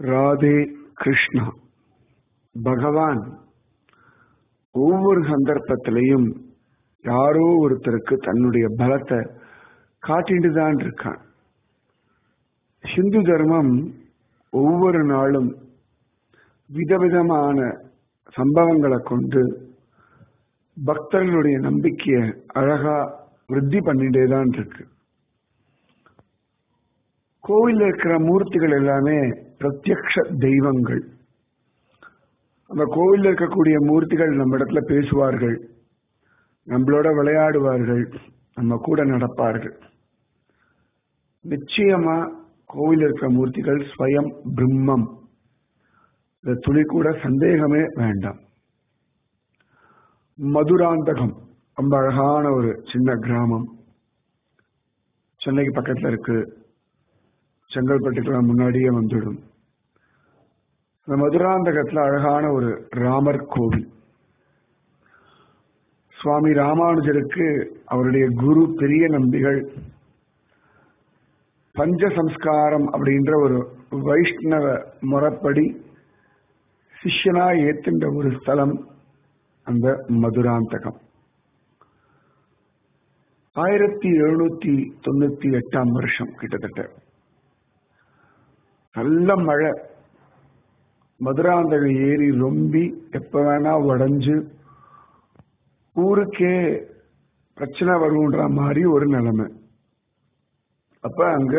ராதே கிருஷ்ணா பகவான் ஒவ்வொரு சந்தர்ப்பத்திலையும் யாரோ ஒருத்தருக்கு தன்னுடைய பலத்தை காட்டிட்டு தான் இருக்கான் ஹிந்து தர்மம் ஒவ்வொரு நாளும் விதவிதமான சம்பவங்களை கொண்டு பக்தர்களுடைய நம்பிக்கையை அழகா விருத்தி பண்ணிட்டே தான் இருக்கு கோவில்ல இருக்கிற மூர்த்திகள் எல்லாமே பிரத்யக்ஷ தெய்வங்கள் அந்த கோவில்ல இருக்கக்கூடிய மூர்த்திகள் நம்ம இடத்துல பேசுவார்கள் நம்மளோட விளையாடுவார்கள் நம்ம கூட நடப்பார்கள் நிச்சயமா கோவில் இருக்கிற மூர்த்திகள் ஸ்வயம் பிரம்மம் இந்த துளி கூட சந்தேகமே வேண்டாம் மதுராந்தகம் ரொம்ப அழகான ஒரு சின்ன கிராமம் சென்னைக்கு பக்கத்துல இருக்கு செங்கல்பட்டுக்கு முன்னாடியே வந்துடும் இந்த மதுராந்தகத்துல அழகான ஒரு ராமர் கோவில் சுவாமி ராமானுஜருக்கு அவருடைய குரு பெரிய நம்பிகள் பஞ்ச சம்ஸ்காரம் அப்படின்ற ஒரு வைஷ்ணவ முறைப்படி சிஷ்யனா ஏத்துன்ற ஒரு ஸ்தலம் அந்த மதுராந்தகம் ஆயிரத்தி எழுநூத்தி தொண்ணூத்தி எட்டாம் வருஷம் கிட்டத்தட்ட நல்ல மழை மதுராந்தக ஏரி ரொம்பி எப்ப வேணா உடஞ்சு ஊருக்கே பிரச்சனை வரும்ன்ற மாதிரி ஒரு நிலைமை அப்ப அங்க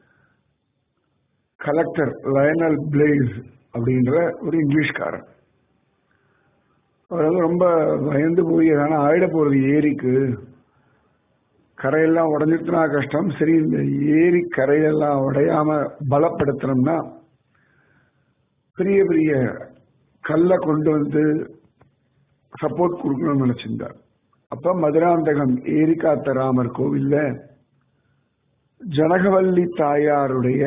கலெக்டர் லயனல் பிளேஸ் அப்படின்ற ஒரு இங்கிலீஷ்காரன் அவர் வந்து ரொம்ப பயந்து போய் எதனா ஆயிட போறது ஏரிக்கு கரையெல்லாம் உடஞ்சிட்டுனா கஷ்டம் சரி இந்த ஏரி கரையெல்லாம் உடையாம பலப்படுத்தணும்னா பெரிய பெரிய கல்லை கொண்டு வந்து சப்போர்ட் கொடுக்கணும்னு நினைச்சிருந்தார் அப்ப மதுராந்தகம் ஏரி காத்த ராமர் கோவில்ல ஜனகவல்லி தாயாருடைய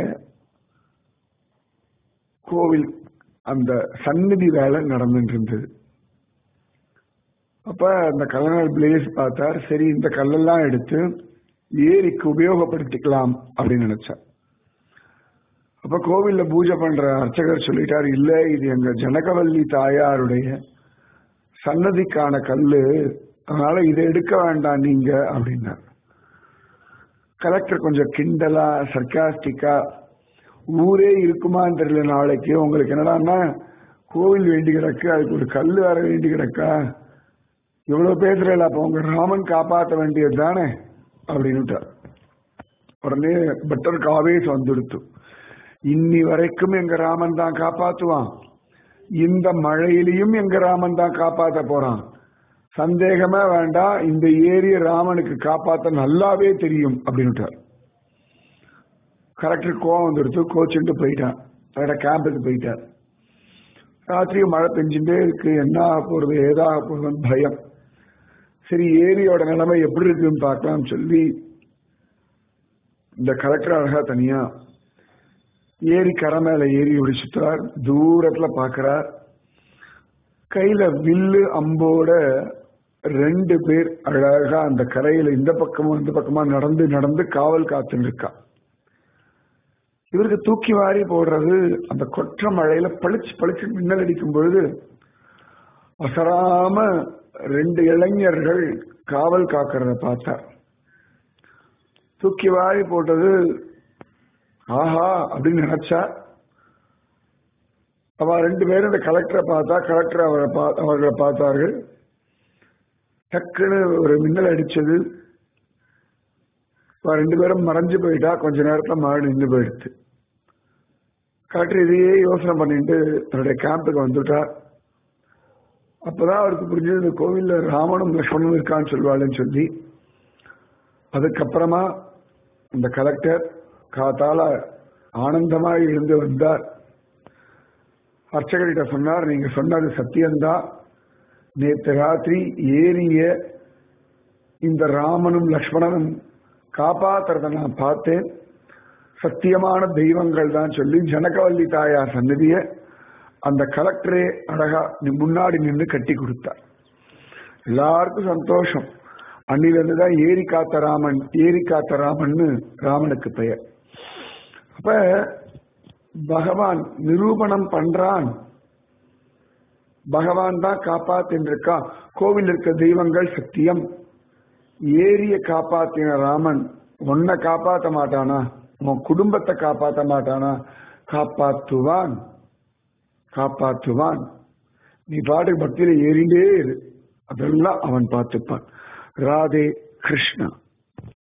கோவில் அந்த சந்நிதி வேலை நடந்துட்டு இருந்தது அப்ப அந்த கலனர் பிளேஸ் பார்த்தார் சரி இந்த கல்லெல்லாம் எடுத்து ஏரிக்கு உபயோகப்படுத்திக்கலாம் அப்படின்னு நினைச்சார் அப்ப கோவில்ல பூஜை பண்ற அர்ச்சகர் சொல்லிட்டார் இல்ல இது எங்க ஜனகவல்லி தாயாருடைய சன்னதிக்கான கல்லு அதனால இதை எடுக்க வேண்டாம் நீங்க அப்படின்னார் கலெக்டர் கொஞ்சம் கிண்டலா சர்க்காஸ்டிக்கா ஊரே இருக்குமான்னு தெரியல நாளைக்கு உங்களுக்கு என்னடான்னா கோவில் வேண்டி கிடக்கு அதுக்கு ஒரு கல் வேற வேண்டி கிடக்கா இவ்வளவு பேசுறல அப்ப உங்க ராமன் காப்பாற்ற வேண்டியது தானே அப்படின்னுட்டார் உடனே பட்டருக்கு ஆவேசம் வந்துடுத்து இன்னி வரைக்கும் எங்க ராமன் தான் காப்பாத்துவான் இந்த மழையிலையும் எங்க ராமன் தான் காப்பாத்த போறான் சந்தேகமே வேண்டாம் இந்த ஏரிய ராமனுக்கு காப்பாத்த நல்லாவே தெரியும் அப்படின்னுட்டார் கரெக்டர் கோவம் வந்துடுத்து கோச்சுட்டு போயிட்டான் அவரோட கேம்புக்கு போயிட்டார் ராத்திரியும் மழை பெஞ்சுட்டே இருக்கு என்ன ஆக போறது ஏதாக போறதுன்னு பயம் சரி ஏரியோட நிலைமை எப்படி இருக்குன்னு பார்க்கலாம் சொல்லி இந்த கலெக்டர் அழகா தனியா ஏரி கரை மேல ஏறி இப்படி சுத்துறார் தூரத்துல பாக்குறார் கையில வில்லு அம்போட ரெண்டு பேர் அழகா அந்த கரையில இந்த பக்கமும் இந்த பக்கமா நடந்து நடந்து காவல் காத்துன்னு இருக்கா இவருக்கு தூக்கி வாரி போடுறது அந்த கொற்ற மழையில பளிச்சு பளிச்சு மின்னல் அடிக்கும் பொழுது அசராம ரெண்டு இளைஞர்கள் காவல் காக்கிறத பார்த்தார் தூக்கி வாரி போட்டது ஆஹா அப்படின்னு நினைச்சா அவ ரெண்டு பேரும் இந்த கலெக்டரை பார்த்தா கலெக்டர் அவரை அவர்களை பார்த்தார்கள் டக்குன்னு ஒரு மின்னல் அடிச்சது ரெண்டு பேரும் மறைஞ்சு போயிட்டா கொஞ்ச நேரத்துல மழை நின்று போயிடுச்சு கலெக்டர் இதையே யோசனை பண்ணிட்டு தன்னுடைய கேம்புக்கு வந்துட்டார் அப்பதான் அவருக்கு புரிஞ்சது இந்த கோவில்ல ராமனும் லக்ஷ்மணும் இருக்கான்னு சொல்வாள்னு சொல்லி அதுக்கப்புறமா இந்த கலெக்டர் காத்தால ஆனந்தமா இருந்து வந்தார் அர்ச்சகர்கிட்ட சொன்னார் நீங்க சொன்னது சத்தியம்தான் நேற்று ராத்திரி ஏரிய இந்த ராமனும் லக்ஷ்மணனும் காப்பாத்துறத நான் பார்த்தேன் சத்தியமான தெய்வங்கள் தான் சொல்லி ஜனகவல்லி தாயார் சன்னதிய அந்த கலெக்டரே அழகா முன்னாடி நின்று கட்டி கொடுத்தார் எல்லாருக்கும் சந்தோஷம் அன்னிலிருந்து தான் ஏரி காத்த ராமன் ஏரி காத்த ராமன்னு ராமனுக்கு பெயர் அப்ப பகவான் நிரூபணம் பண்றான் பகவான் தான் காப்பாத்தின்றிருக்கா கோவில் இருக்க தெய்வங்கள் சத்தியம் ஏரிய காப்பாத்தின ராமன் உன்னை காப்பாத்த மாட்டானா உன் குடும்பத்தை காப்பாத்த மாட்டானா காப்பாத்துவான் காப்பாற்றுவான் நீ பாட்டுக்கு பக்தியில ஏறிண்டே இரு அதெல்லாம் அவன் பார்த்துப்பான் ராதே கிருஷ்ணா